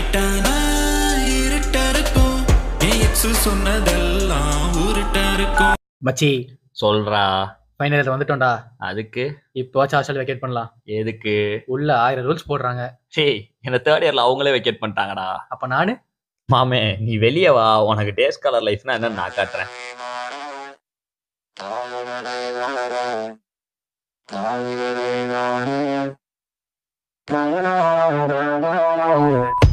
விட்டானா இருட்டா இருக்கும் என் எக்ஸ் சொன்னதெல்லாம் உருட்டா இருக்கும் மச்சி சொல்றா ஃபைனல் வந்துட்டோம்டா அதுக்கு இப்போவாச்சும் ஹாஸ்டல் வெக்கேட் பண்ணலாம் எதுக்கு உள்ள ஆயிரம் ரூல்ஸ் போடுறாங்க டேய் என்ன தேர்ட் இயர்ல அவங்களே வெக்கேட் பண்ணிட்டாங்கடா அப்ப நானு மாமே நீ வெளியே வா உனக்கு டேஸ் கலர் லைஃப்னா என்னன்னு நான் காட்டுறேன் Thank you.